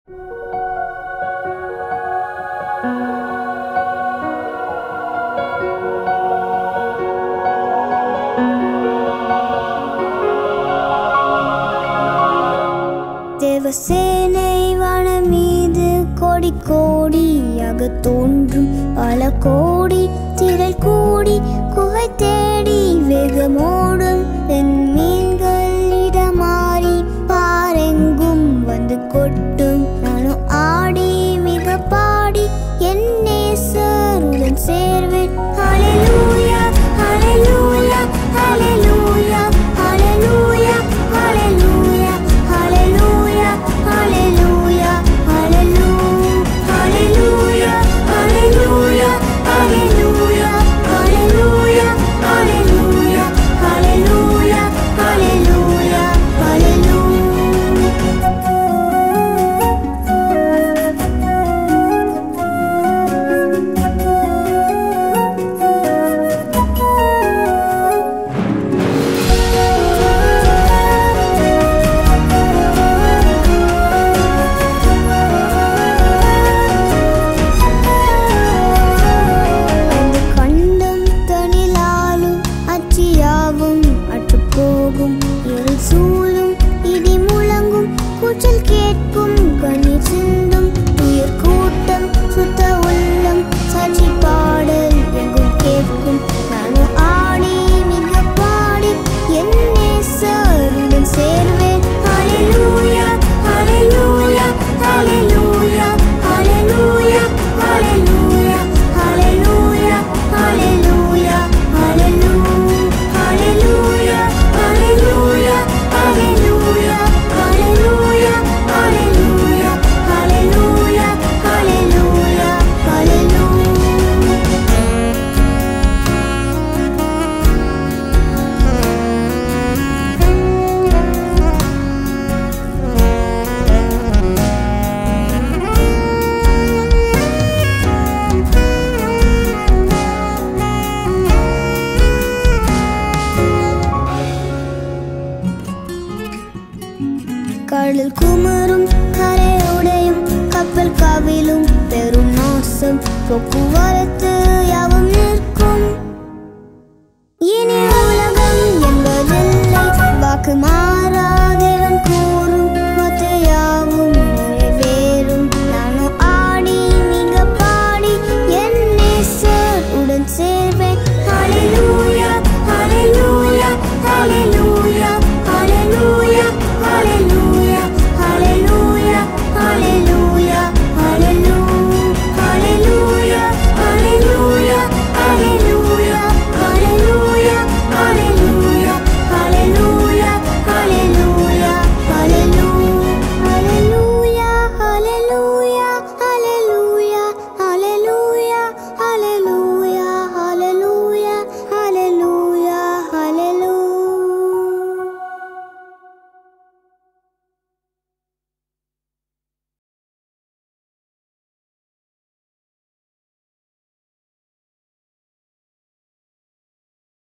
தேவசேனை வனம் மீது கோடி கோடியாக தோன்றும் பல கோடி திரள் கூடி குகை தேடி வேகமோடும் என் மீன்கள் இடமாறி பாரெங்கும் வந்து கொட்டும் நானும் ஆடி மிக பாடி என் நேசருடன் சேர்வேன் ஹalleluya ஹalleluya ஹalleluya ஹalleluya ஹalleluya ஹalleluya ஹalleluya ஹalleluya ஹalleluya ஹalleluya ஹalleluya ஹalleluya ஹalleluya ஹalleluya ஹalleluya ஹalleluya அந்த கண்டம் தனிலாலும் அச்சியாவும் அற்றுப்போகும் இருள் சூழும் இடி முழங்கும் கூச்சல் கேட்கும் கண்ணீர் சிந்தும் உயிர் கூட்டம் சுத்த உள்ளம் சாட்சி பாடல் எங்கும் கேட்கும் நானும் ஆடி மிக பாடி என் நேசருடன் சேர்வேன் ஹalleluya ஹalleluya ஹalleluya ஹalleluya ஹalleluya ஹalleluya ஹalleluya ஹalleluya ஹalleluya ஹalleluya ஹalleluya ஹalleluya ஹalleluya ஹalleluya ஹalleluya ஹalleluya கடல் குமரும் கரை உடையும் கப்பல் கவிழும் பெரும் நாசம் போக்குவரத்து யாவும்